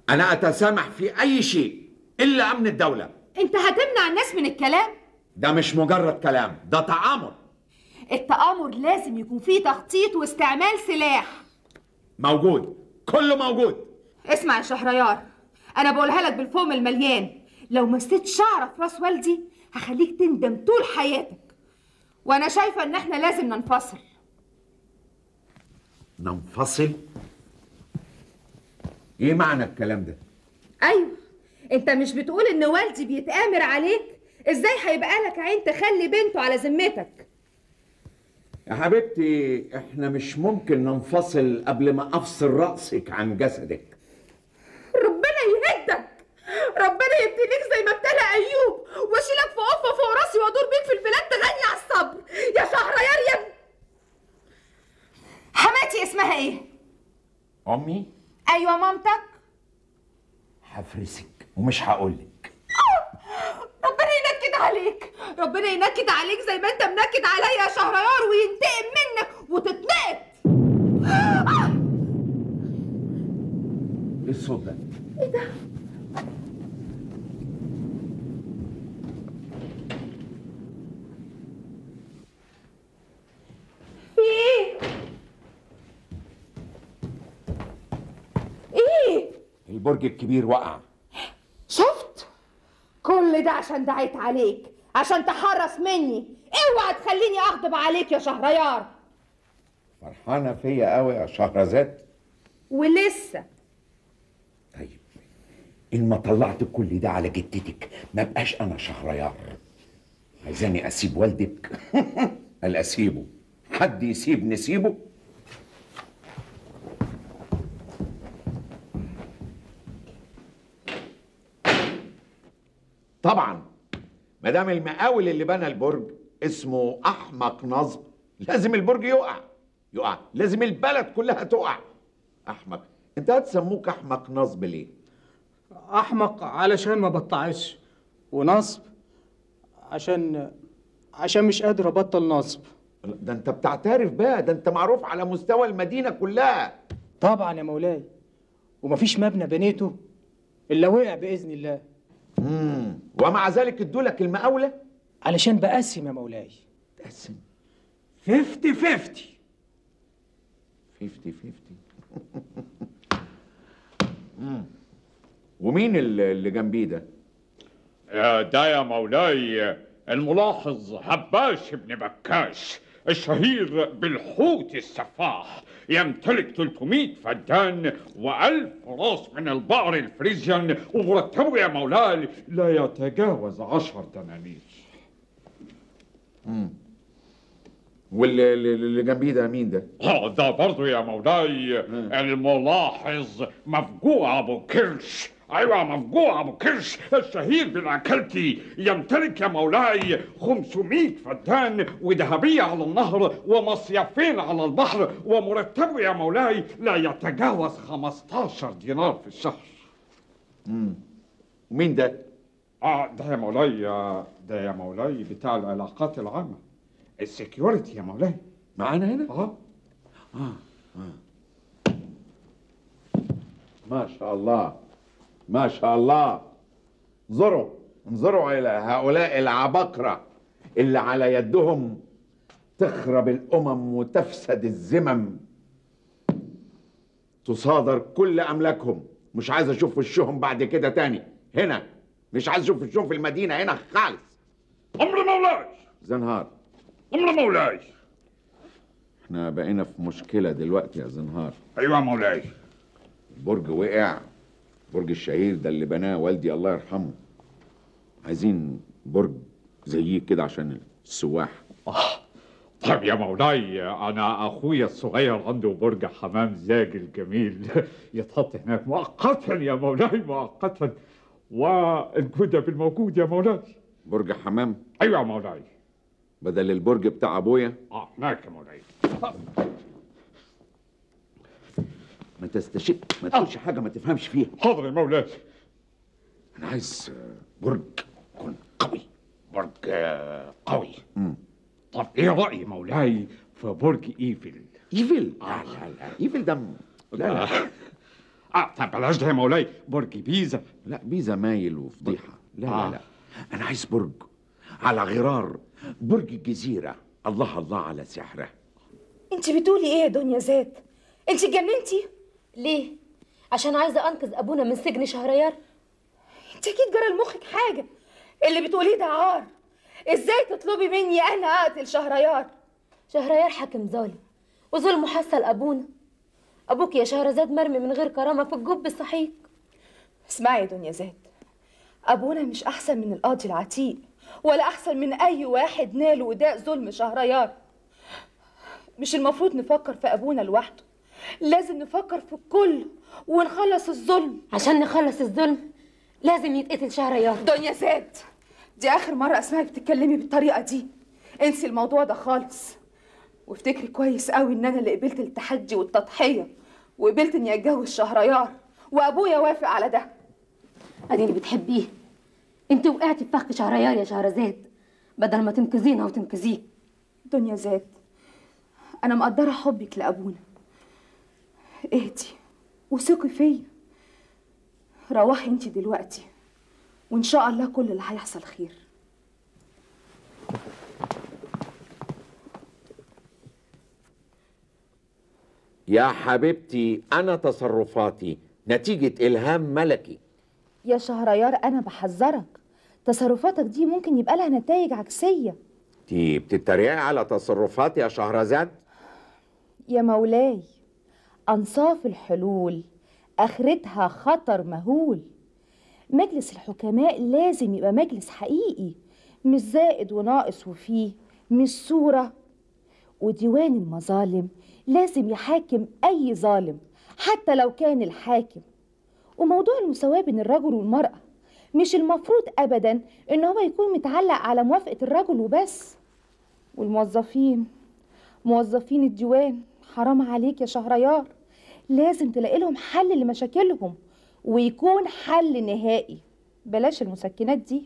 انا اتسامح في اي شيء الا امن الدوله انت هتمنع الناس من الكلام ده مش مجرد كلام ده تعامل التآمر لازم يكون فيه تخطيط واستعمال سلاح موجود كله موجود اسمع يا شهريار انا بقولها لك بالفم المليان لو مسيت شعره في راس والدي هخليك تندم طول حياتك وانا شايفه ان احنا لازم ننفصل ننفصل ايه معنى الكلام ده ايوه انت مش بتقول ان والدي بيتآمر عليك ازاي هيبقى لك عين تخلي بنته على ذمتك يا حبيبتي احنا مش ممكن ننفصل قبل ما افصل راسك عن جسدك ربنا يهدك ربنا يبتليك زي ما ابتلى ايوب واشيلك في قفه فوق راسي وادور بيك في البلاد تغني على الصبر يا شهريار يا ابني حماتي اسمها ايه امي ايوه مامتك هفرسك ومش هقولك ربنا ينكد عليك ربنا ينكد عليك زي ما انت منكد عليا يا شهريار وينتقم منك وتتنقط ايه الصوت ده ايه ده في ايه ايه البرج الكبير وقع شفت كل ده عشان دعيت عليك عشان تحرص مني اوعى تخليني اغضب عليك يا شهريار فرحانه فيا قوي يا شهرزاد ولسه طيب ان ما طلعت كل ده على جدتك ما بقاش انا شهريار عايزاني اسيب والدك قال اسيبه حد يسيب نسيبه طبعا ما دام المقاول اللي بنى البرج اسمه احمق نصب لازم البرج يقع يقع لازم البلد كلها تقع احمق انت هتسموك احمق نصب ليه احمق علشان ما بطعش ونصب عشان عشان مش قادر ابطل نصب ده انت بتعترف بقى ده انت معروف على مستوى المدينه كلها طبعا يا مولاي ومفيش مبنى بنيته الا وقع باذن الله امم ومع ذلك ادولك المقاوله علشان بقسم يا مولاي تقسم فيفتي فيفتي 50 50 مم. ومين اللي اللي جنبيه ده يا ده يا مولاي الملاحظ حباش بن بكاش الشهير بالحوت السفاح يمتلك 300 فدان و1000 راس من البقر الفريزيان ومرتبه يا مولاي لا يتجاوز عشر دنانير واللي اللي- اللي جنبيه ده مين ده آه، ده برضه يا مولاي الملاحظ مفجوع ابو كرش ايوه مفجوع ابو كرش الشهير بالاكلتي يمتلك يا مولاي 500 فدان وذهبيه على النهر ومصيفين على البحر ومرتبه يا مولاي لا يتجاوز 15 دينار في الشهر ومين ده اه ده يا مولاي آه، ده يا مولاي بتاع العلاقات العامه السكيورتي يا مولاي معانا هنا اه ما شاء الله ما شاء الله انظروا انظروا الى هؤلاء العباقرة اللي على يدهم تخرب الامم وتفسد الزمم تصادر كل املاكهم مش عايز اشوف وشهم بعد كده تاني هنا مش عايز اشوف وشهم في المدينة هنا خالص امر مولاي زنهار امر مولاي احنا بقينا في مشكلة دلوقتي يا زنهار ايوه يا مولاي البرج وقع برج الشهير ده اللي بناه والدي الله يرحمه عايزين برج زيه كده عشان السواح طيب يا مولاي انا اخويا الصغير عنده برج حمام زاجل جميل يتحط هناك مؤقتا يا مولاي مؤقتا والجدب الموجود يا مولاي برج حمام ايوه يا مولاي بدل البرج بتاع ابويا اه هناك يا مولاي ما تستشف ما تقولش حاجه ما تفهمش فيها حاضر يا مولاي انا عايز آه، برج يكون قوي برج آه، قوي مم. طب ايه راي مولاي في برج ايفل ايفل لا لا لا ايفل ده م- لا لا اه طب بلاش ده يا مولاي برج بيزا لا بيزا مايل وفضيحه لا آه. لا لا انا عايز برج على غرار برج الجزيره الله الله على سحره انت بتقولي ايه يا دنيا زاد انت اتجننتي ليه؟ عشان عايزة أنقذ أبونا من سجن شهريار انت اكيد جرى لمخك حاجه اللي بتقوليه ده عار ازاي تطلبي مني انا اقتل شهريار شهريار حاكم ظالم وظلمه حصل أبونا أبوك يا شهرزاد مرمي من غير كرامة في الجب السحيق اسمعي يا دنيا زاد ابونا مش احسن من القاضي العتيق ولا احسن من اي واحد نال وداء ظلم شهريار مش المفروض نفكر في ابونا لوحده لازم نفكر في الكل ونخلص الظلم عشان نخلص الظلم لازم يتقتل شهريار دنيا زاد دي اخر مره اسمعك بتتكلمي بالطريقه دي انسي الموضوع ده خالص وافتكري كويس قوي ان انا اللي قبلت التحدي والتضحيه وقبلت اني اتجوز شهريار وابويا وافق على ده أدي اللي بتحبيه انت وقعتي في فخ شهريار يا شهرزاد بدل ما تنقذينا وتنقذيه دنيا زاد انا مقدره حبك لابونا اهدي وثقي فيا روحي انت دلوقتي وان شاء الله كل اللي هيحصل خير يا حبيبتي انا تصرفاتي نتيجه الهام ملكي يا شهريار انا بحذرك تصرفاتك دي ممكن يبقى لها نتائج عكسيه انتي بتتريقي على تصرفاتي يا شهرزاد يا مولاي أنصاف الحلول آخرتها خطر مهول مجلس الحكماء لازم يبقى مجلس حقيقي مش زائد وناقص وفيه مش صورة وديوان المظالم لازم يحاكم أي ظالم حتى لو كان الحاكم وموضوع المساواة بين الرجل والمرأة مش المفروض أبدا إن هو يكون متعلق على موافقة الرجل وبس والموظفين موظفين الديوان حرام عليك يا شهريار لازم تلاقي لهم حل لمشاكلهم ويكون حل نهائي بلاش المسكنات دي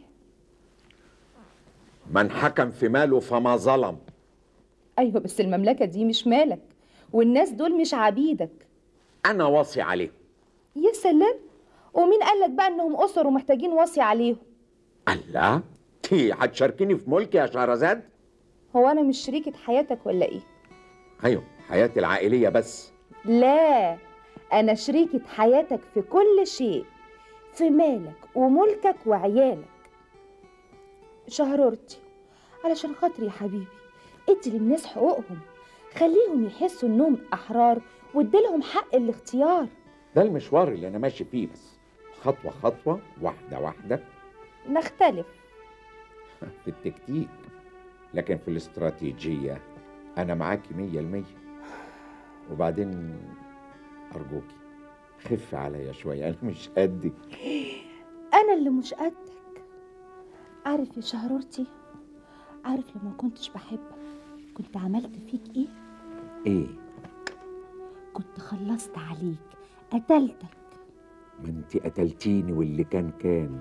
من حكم في ماله فما ظلم ايوه بس المملكه دي مش مالك والناس دول مش عبيدك انا واصي عليه يا سلام ومين قالك بقى انهم اسر ومحتاجين وصي عليهم الله انتي هتشاركيني في ملكي يا شهرزاد هو انا مش شريكه حياتك ولا ايه ايوه حياتي العائليه بس لا انا شريكه حياتك في كل شيء في مالك وملكك وعيالك شهرورتي علشان خاطري يا حبيبي ادي للناس حقوقهم خليهم يحسوا انهم احرار واديلهم حق الاختيار ده المشوار اللي انا ماشي فيه بس خطوه خطوه واحده واحده نختلف في التكتيك لكن في الاستراتيجيه انا معاكي مية المية وبعدين ارجوكي خف عليا شويه انا مش قدك انا اللي مش قدك عارف يا شهرورتي عارف لما كنتش بحبك كنت عملت فيك ايه ايه كنت خلصت عليك قتلتك ما انت قتلتيني واللي كان كان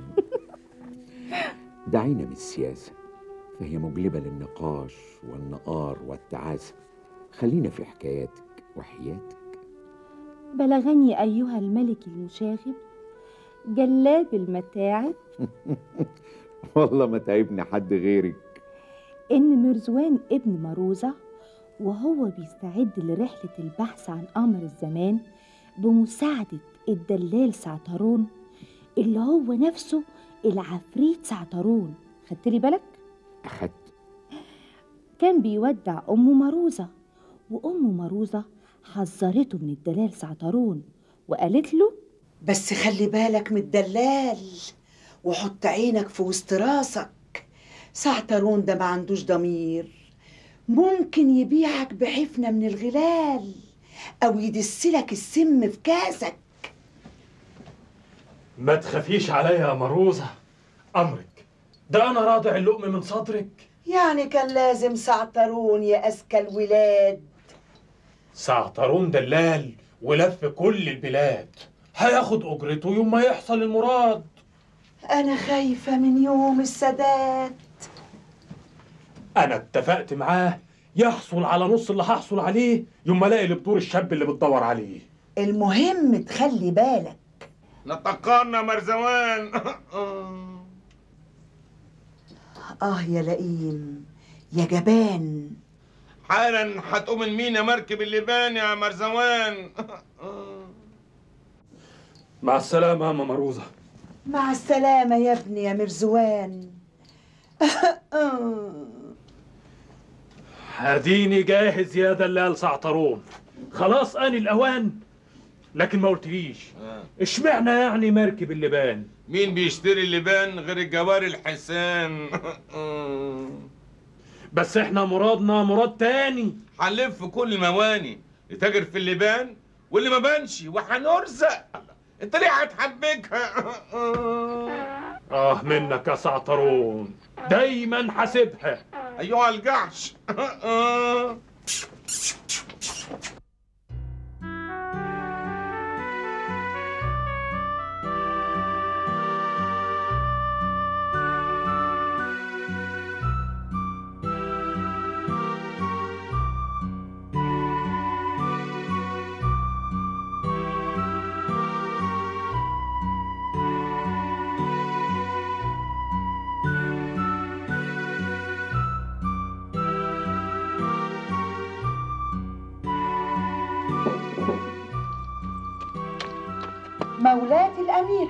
دعينا من السياسة فهي مجلبة للنقاش والنقار والتعاسة خلينا في حكاياتك وحياتك بلغني ايها الملك المشاغب جلاب المتاعب والله ما تعبني حد غيرك ان مرزوان ابن مروزة وهو بيستعد لرحلة البحث عن قمر الزمان بمساعدة الدلال سعترون اللي هو نفسه العفريت سعترون خدتلي بالك؟ أخدت كان بيودع أم مروزة وأم مروزة حذرته من الدلال سعترون وقالت له بس خلي بالك من الدلال وحط عينك في وسط راسك سعترون ده ما عندوش ضمير ممكن يبيعك بحفنة من الغلال أو يدسلك السم في كاسك ما تخافيش عليا يا مروزة أمرك ده أنا راضع اللقم من صدرك يعني كان لازم سعترون يا أذكى الولاد سعترون دلال ولف كل البلاد هياخد أجرته يوم ما يحصل المراد أنا خايفة من يوم السداد أنا اتفقت معاه يحصل على نص اللي هحصل عليه يوم ما الاقي البدور الشاب اللي بتدور عليه المهم تخلي بالك نطقنا مرزوان اه يا لئيم يا جبان حالا هتقوم المينا مركب اللبان يا مرزوان مع السلامة يا أم مروزة مع السلامة يا ابني يا مرزوان هديني جاهز يا دلال سعطرون خلاص آن الأوان لكن ما قلتليش اشمعنى يعني مركب اللبان مين بيشتري اللبان غير الجوار الحسان بس احنا مرادنا مراد تاني هنلف كل المواني نتاجر في اللبان واللي ما بانش وهنرزق انت ليه هتحبكها اه منك يا سعطرون دايما حاسبها ايها الجحش مولاتي الأميرة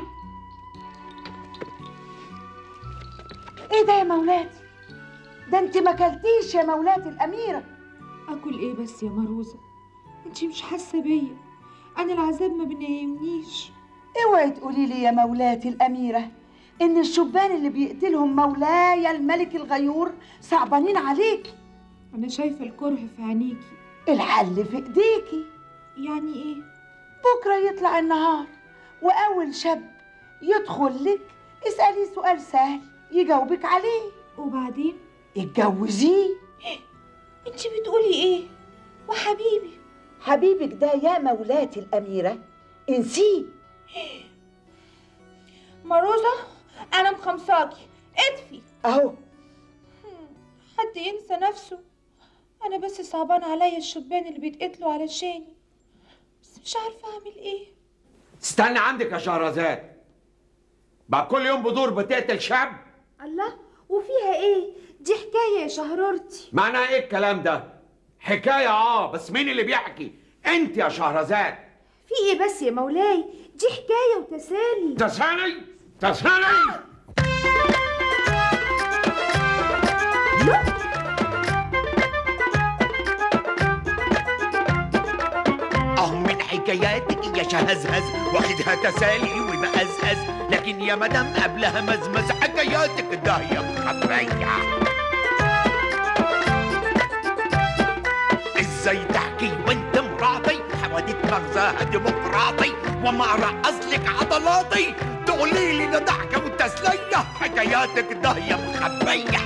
ايه ده يا مولاتي ده انت ما كلتيش يا مولاتي الأميرة اكل ايه بس يا مروزه انتي مش حاسه بيا انا العذاب ما بينيمنيش اوعي تقولي لي يا مولاتي الأميرة إن الشبان اللي بيقتلهم مولاي الملك الغيور صعبانين عليكي انا شايفه الكره في عينيكي الحل في ايديكي يعني ايه بكرة يطلع النهار وأول شاب يدخل لك اسأليه سؤال سهل يجاوبك عليه وبعدين اتجوزيه انتي بتقولي ايه وحبيبي حبيبك ده يا مولاتي الأميرة انسيه مروزه انا مخمساكي اطفي أهو حد ينسى نفسه انا بس صعبان عليا الشبان اللي بيتقتلوا علشاني بس مش عارفه اعمل ايه استنى عندك يا شهرزاد بقى كل يوم بدور بتقتل شعب الله وفيها ايه دي حكايه يا شهرورتي معناها ايه الكلام ده حكايه اه بس مين اللي بيحكي انت يا شهرزاد في ايه بس يا مولاي دي حكايه وتسالي تساني تساني اه من حكاياتك يا شهزهز واخدها تسالي ومأزأز لكن يا مدام قبلها مزمز حكاياتك داهية مخبية ازاي تحكي وانت مراتي حوادث مغزاها ديمقراطي وما رقص لك عضلاتي تقولي لي ده ضحكة وتسلية حكاياتك داهية مخبية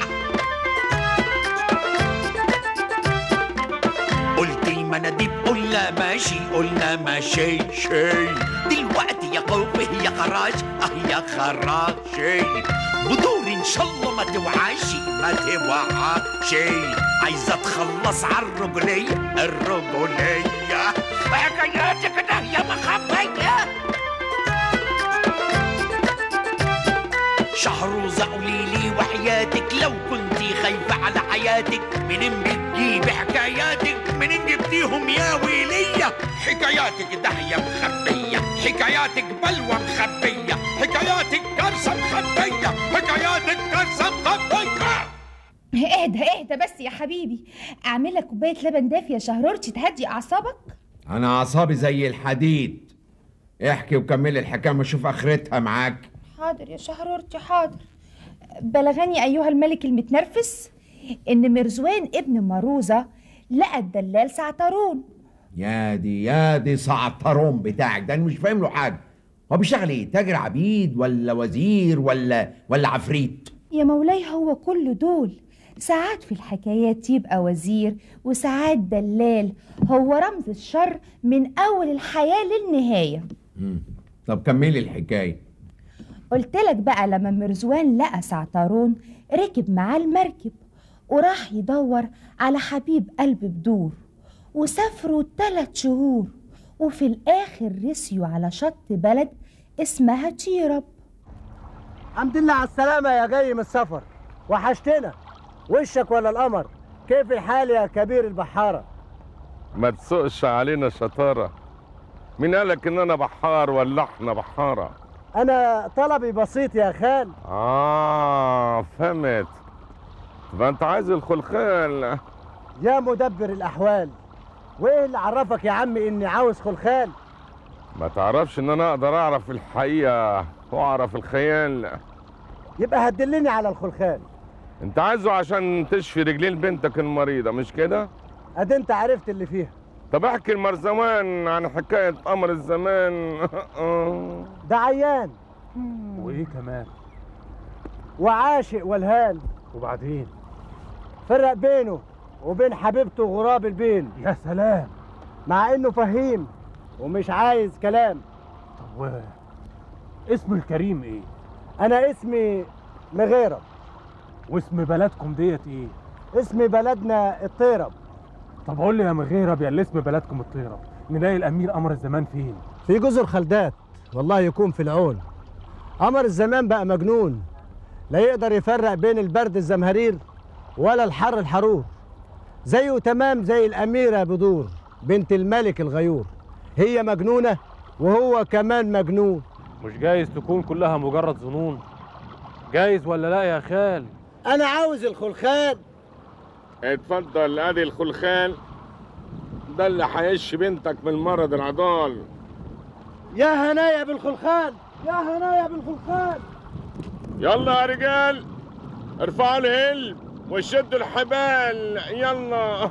قلتي مناديب قلنا ماشي قلنا ماشي شي دلوقتي يا قوي يا خراش اه يا خراشي بدور ان شاء الله ما توعاشي ما توعاشي عايزه اتخلص على الرجليه الرجليه حكاياتك ده يا مخبيه شهروزة قولي لي وحياتك لو كنتي خايفة على حياتك منين بتجيبي حكاياتك منين جبتيهم يا ويلية حكاياتك داهية مخبية حكاياتك بلوى مخبية حكاياتك كارثة مخبية حكاياتك كارثة مخبية اهدى اهدى بس يا حبيبي اعمل لك كوبايه لبن دافي يا شهرورتي تهدي اعصابك انا اعصابي زي الحديد احكي وكملي الحكايه ما اشوف اخرتها معاك حاضر يا شهرورتي حاضر بلغني ايها الملك المتنرفس ان مرزوان ابن مروزه لقى الدلال سعترون يا دي يا دي صعترون بتاعك ده انا مش فاهم له حاجه هو بيشتغل ايه تاجر عبيد ولا وزير ولا ولا عفريت يا مولاي هو كل دول ساعات في الحكايات يبقى وزير وساعات دلال هو رمز الشر من أول الحياة للنهاية مم. طب كملي الحكايه قلت لك بقى لما مرزوان لقى سعترون ركب معاه المركب وراح يدور على حبيب قلب بدور وسافروا تلات شهور وفي الآخر رسيوا على شط بلد اسمها تيرب الحمد لله على السلامة يا جاي من السفر وحشتنا وشك ولا القمر كيف الحال يا كبير البحارة ما تسوقش علينا شطارة مين قالك ان انا بحار ولا احنا بحارة أنا طلبي بسيط يا خال اه فهمت يبقى انت عايز الخلخال يا مدبر الأحوال وإيه اللي عرفك يا عمي إني عاوز خلخال ما تعرفش ان انا اقدر اعرف الحقيقة واعرف الخيال يبقى هتدلني على الخلخال انت عايزه عشان تشفي رجلين بنتك المريضة مش كده أدي أنت عرفت اللي فيها طب احكي المرزمان عن حكاية قمر الزمان ده عيان وايه كمان وعاشق والهان وبعدين فرق بينه وبين حبيبته غراب البين يا سلام مع إنه فهيم ومش عايز كلام طب و... اسم الكريم ايه أنا اسمي مغيرب واسم بلدكم ديت ايه اسم بلدنا الطيرب طب قول لي يا مغيرب يا اللي اسم بلدكم الطيرب نلاقي الامير قمر الزمان فين في جزر خلدات والله يكون في العون قمر الزمان بقى مجنون لا يقدر يفرق بين البرد الزمهرير ولا الحر الحرور زيه تمام زي الأميرة بدور بنت الملك الغيور هي مجنونة وهو كمان مجنون مش جايز تكون كلها مجرد ظنون جايز ولا لا يا خال أنا عاوز الخلخال اتفضل ادي الخلخال ده اللي هيشفي بنتك من مرض العضال يا هنايا بالخلخال يا هنايا بالخلخال يلا يا رجال ارفعوا الهل وشدوا الحبال يلا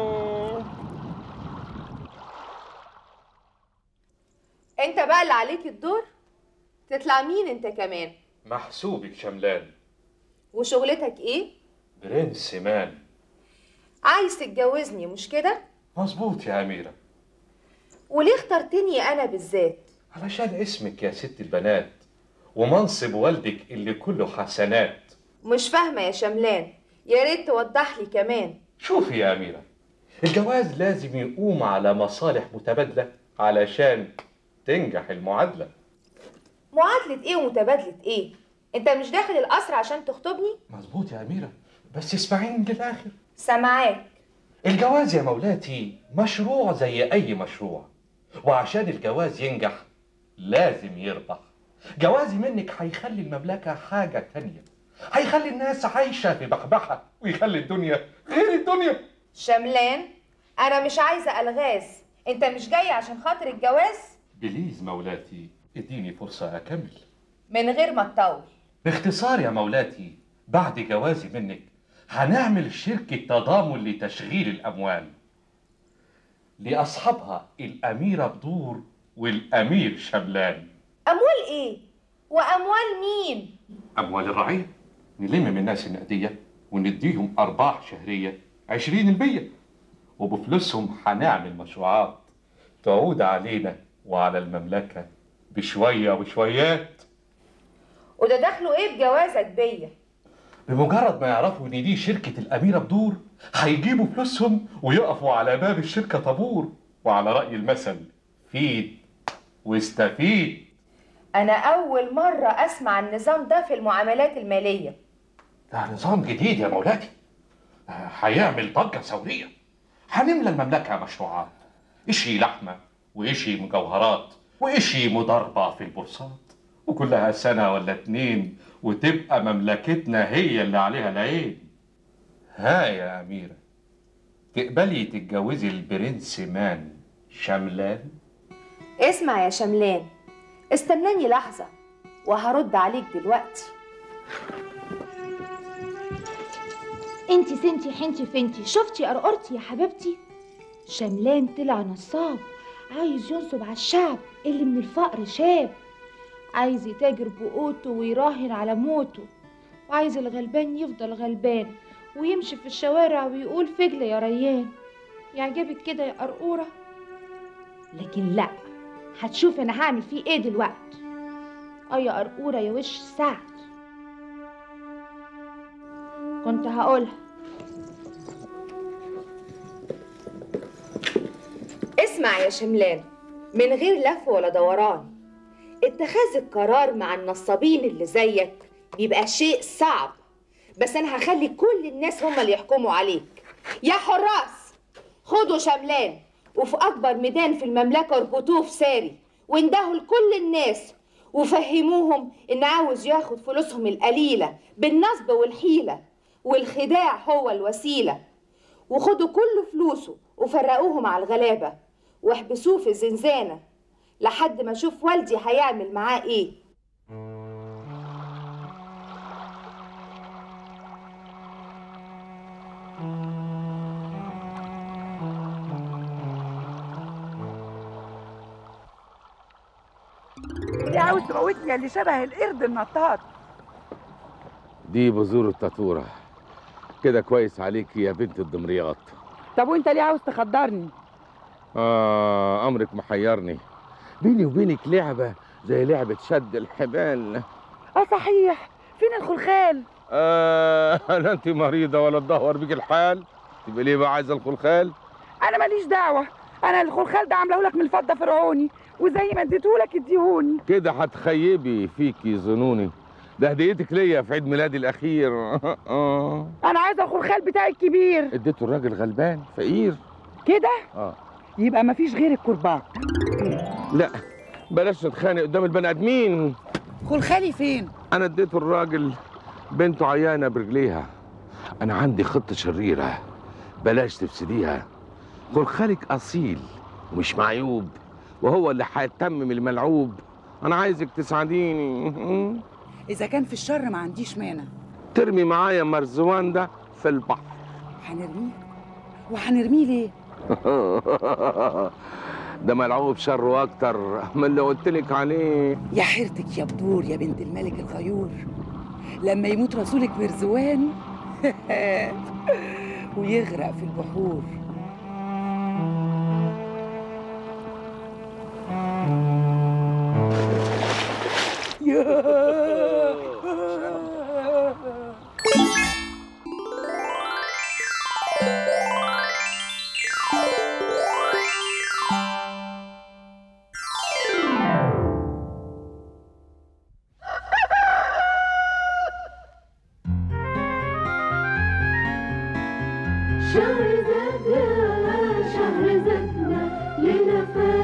انت بقى اللي عليك الدور تطلع مين انت كمان محسوبك شملان وشغلتك ايه برنس مان عايز تتجوزني مش كده مظبوط يا أميرة وليه اخترتني انا بالذات علشان اسمك يا ست البنات ومنصب والدك اللي كله حسنات مش فاهمه يا شملان يا ريت توضح لي كمان شوفي يا أميرة الجواز لازم يقوم على مصالح متبادلة علشان تنجح المعادلة معادله ايه ومتبادله ايه انت مش داخل القصر عشان تخطبني مظبوط يا أميرة بس اسمعيني للآخر سامعاك الجواز يا مولاتي مشروع زي أي مشروع وعشان الجواز ينجح لازم يربح جوازي منك هيخلي المملكة حاجة تانية هيخلي الناس عايشة في بحبحة ويخلي الدنيا غير الدنيا شملان انا مش عايزه الغاز انت مش جاي عشان خاطر الجواز بليز مولاتي اديني فرصة أكمل من غير ما تطول باختصار يا مولاتي بعد جوازي منك هنعمل شركة تضامن لتشغيل الأموال لأصحابها الأميرة بدور والأمير شملان اموال ايه واموال مين أموال الرعية نلم من الناس النقدية ونديهم أرباح شهرية عشرين المية وبفلوسهم هنعمل مشروعات تعود علينا وعلى المملكة بشوية وشويات وده دخله ايه بجوازك بيا بمجرد ما يعرفوا ان دي شركة الأميرة بدور هيجيبوا فلوسهم ويقفوا على باب الشركة طابور وعلى رأي المثل فيد واستفيد انا اول مره اسمع النظام ده في المعاملات الماليه ده نظام جديد يا مولاتي آه، هيعمل ضجة ثورية هنملى المملكة مشروعات إشي لحمة وإشي مجوهرات وإشي مضاربة في البورصات وكلها سنة ولا اتنين وتبقى مملكتنا هي اللي عليها العين ها يا أميرة تقبلي تتجوزي البرنس مان شملان اسمع يا شملان استناني لحظه وهرد عليك دلوقتي انتي سنتي حنتي فنتي شفتي قرقرتي يا حبيبتي شملان طلع نصاب عايز ينصب على الشعب اللي من الفقر شاب عايز يتاجر بقوته ويراهن على موته وعايز الغلبان يفضل غلبان ويمشي في الشوارع ويقول فجلة يا ريان يعجبك كده يا قرقورة لكن لا هتشوف انا هعمل فيه ايه دلوقتي اه يا قرقورة يا وش السعد كنت هقولها اسمع يا شملان من غير لف ولا دوران اتخاذ القرار مع النصابين اللي زيك بيبقى شيء صعب بس انا هخلي كل الناس هم اللي يحكموا عليك يا حراس خدوا شملان وفي اكبر ميدان في المملكه اربطوه في ساري واندهوا لكل الناس وفهموهم ان عاوز ياخد فلوسهم القليله بالنصب والحيله والخداع هو الوسيله وخدوا كل فلوسه وفرقوه مع الغلابه واحبسوه في الزنزانه لحد ما اشوف والدي هيعمل معاه ايه ليه عاوز تموتني يا اللي شبه القرد النطاط دي بذور التاتورة كده كويس عليكي يا بنت الدمرياط طب وانت ليه عاوز تخدرني آه أمرك محيرني بيني وبينك لعبة زي لعبة شد الحبال اه صحيح فين الخلخال آه لا أنت مريضة ولا تدهور بيك الحال تبقى ليه بقى عايزة الخلخال انا ماليش دعوه انا الخلخال ده عامله لك من الفضه فرعوني وزي ما اديتهولك اديهوني كده هتخيبي فيكي ظنوني ده هديتك ليا في عيد ميلادي الأخير آه انا عايزه الخلخال بتاعي الكبير اديته الراجل غلبان فقير كده اه يبقى مفيش غير الكرباج لا بلاش نتخانق قدام البني ادمين خلخالي فين انا اديته الراجل بنته عيانه برجليها انا عندي خطه شريره بلاش تفسديها قول خالك اصيل ومش معيوب وهو اللي هيتمم الملعوب انا عايزك تساعديني اذا كان في الشر ما عنديش مانع ترمي معايا مرزوان ده في البحر هنرميه وهنرميه ليه ده ملعوب شر اكتر من اللي قلتلك عليه يا حيرتك يا بدور يا بنت الملك الغيور لما يموت رسولك مرزوان ويغرق في البحور شهر زاد يا شهر زادنا ليلة فاتت